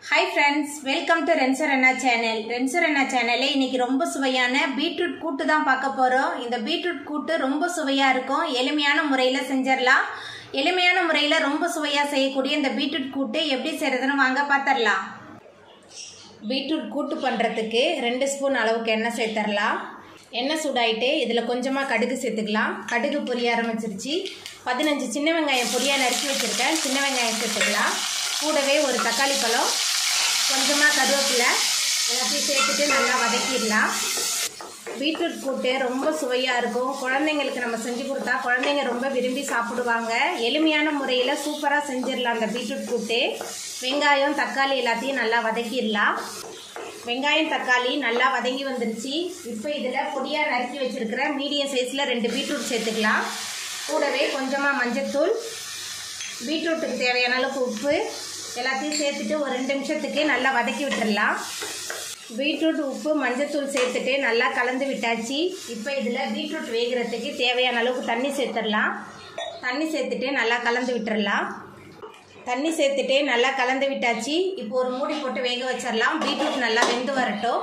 hi friends welcome to Rencer Anna channel Rencer Anna சேனலே இன்னைக்கு ரொம்ப சுவையான பீட்ரூட் கூட்டு தான் பார்க்க போகிறோம் இந்த பீட்ரூட் கூட்டு ரொம்ப சுவையாக இருக்கும் எளிமையான முறையில் செஞ்சிடலாம் எளிமையான முறையில் ரொம்ப சுவையாக செய்யக்கூடிய இந்த பீட்ரூட் கூட்டு எப்படி செய்கிறதுன்னு வாங்க பார்த்துடலாம் பீட்ரூட் கூட்டு பண்ணுறதுக்கு ரெண்டு ஸ்பூன் அளவுக்கு எண்ணெய் சேர்த்துடலாம் எண்ணெய் சூடாயிட்டு இதில் கொஞ்சமாக கடுகு சேர்த்துக்கலாம் கடுகு பொரிய ஆரம்பிச்சிருச்சு பதினஞ்சு சின்ன வெங்காயம் பொரியாக நறுக்கி வச்சுருக்கேன் சின்ன வெங்காயம் சேர்த்துக்கலாம் கூடவே ஒரு தக்காளி பழம் கொஞ்சமாக கருவேப்பிலை எல்லாத்தையும் சேர்த்துட்டு நல்லா வதக்கிடலாம் பீட்ரூட் கூட்டு ரொம்ப சுவையாக இருக்கும் குழந்தைங்களுக்கு நம்ம செஞ்சு கொடுத்தா குழந்தைங்க ரொம்ப விரும்பி சாப்பிடுவாங்க எளிமையான முறையில் சூப்பராக செஞ்சிடலாம் அந்த பீட்ரூட் கூட்டு வெங்காயம் தக்காளி எல்லாத்தையும் நல்லா வதக்கிடலாம் வெங்காயம் தக்காளி நல்லா வதங்கி வந்துருச்சு இப்போ இதில் பொடியாக நறுக்கி வச்சுருக்கிற மீடியம் சைஸில் ரெண்டு பீட்ரூட் சேர்த்துக்கலாம் கூடவே கொஞ்சமாக மஞ்சத்தூள் பீட்ரூட்டுக்கு தேவையான அளவுக்கு உப்பு எல்லாத்தையும் சேர்த்துட்டு ஒரு ரெண்டு நிமிஷத்துக்கு நல்லா வதக்கி விட்டுடலாம் பீட்ரூட் உப்பு மஞ்சத்தூள் சேர்த்துட்டு நல்லா கலந்து விட்டாச்சு இப்போ இதில் பீட்ரூட் வேகிறதுக்கு தேவையான அளவுக்கு தண்ணி சேர்த்துடலாம் தண்ணி சேர்த்துட்டு நல்லா கலந்து விட்டுறலாம் தண்ணி சேர்த்துட்டு நல்லா கலந்து விட்டாச்சு இப்போ ஒரு மூடி போட்டு வேக வச்சிடலாம் பீட்ரூட் நல்லா வெந்து வரட்டும்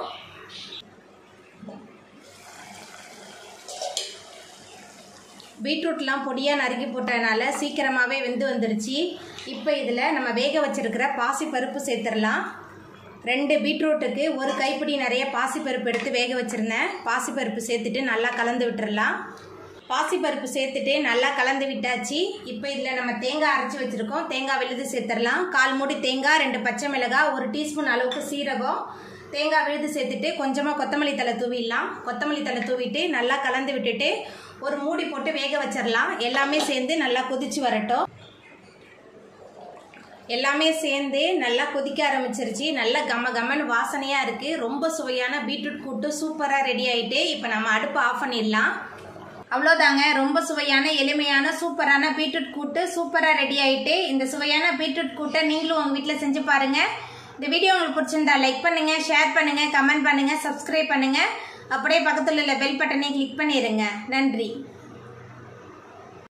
பீட்ரூட்லாம் பொடியாக நறுக்கி போட்டதுனால சீக்கிரமாகவே வெந்து வந்துருச்சு இப்போ இதில் நம்ம வேக வச்சிருக்கிற பாசி பருப்பு சேர்த்துடலாம் ரெண்டு பீட்ரூட்டுக்கு ஒரு கைப்பிடி நிறைய பாசிப்பருப்பு எடுத்து வேக வச்சுருந்தேன் பாசிப்பருப்பு சேர்த்துட்டு நல்லா கலந்து விட்டுறலாம் பாசிப்பருப்பு சேர்த்துட்டு நல்லா கலந்து விட்டாச்சு இப்போ இதில் நம்ம தேங்காய் அரைச்சி வச்சுருக்கோம் தேங்காய் விழுது சேர்த்துடலாம் கால் மூடி தேங்காய் ரெண்டு பச்சை மிளகாய் ஒரு டீஸ்பூன் அளவுக்கு சீரகம் தேங்காய் விழுது சேர்த்துட்டு கொஞ்சமாக கொத்தமல்லி தலை தூவிடலாம் கொத்தமல்லி தலை தூவிட்டு நல்லா கலந்து விட்டுட்டு ஒரு மூடி போட்டு வேக வச்சிடலாம் எல்லாமே சேர்ந்து நல்லா கொதிச்சு வரட்டும் எல்லாமே சேர்ந்து நல்லா கொதிக்க ஆரம்பிச்சிருச்சு நல்லா கம கமன்னு வாசனையாக இருக்குது ரொம்ப சுவையான பீட்ரூட் கூட்டு சூப்பராக ரெடி ஆகிட்டு இப்போ நம்ம அடுப்பு ஆஃப் பண்ணிடலாம் அவ்வளோதாங்க ரொம்ப சுவையான எளிமையான சூப்பரான பீட்ரூட் கூட்டு சூப்பராக ரெடி ஆகிட்டு இந்த சுவையான பீட்ரூட் கூட்டை நீங்களும் உங்கள் வீட்டில் செஞ்சு பாருங்கள் இந்த வீடியோ உங்களுக்கு பிடிச்சிருந்தா லைக் பண்ணுங்கள் ஷேர் பண்ணுங்கள் கமெண்ட் பண்ணுங்கள் சப்ஸ்கிரைப் பண்ணுங்கள் அப்படியே பக்கத்தில் உள்ள பெல் பட்டனை கிளிக் பண்ணிடுங்க நன்றி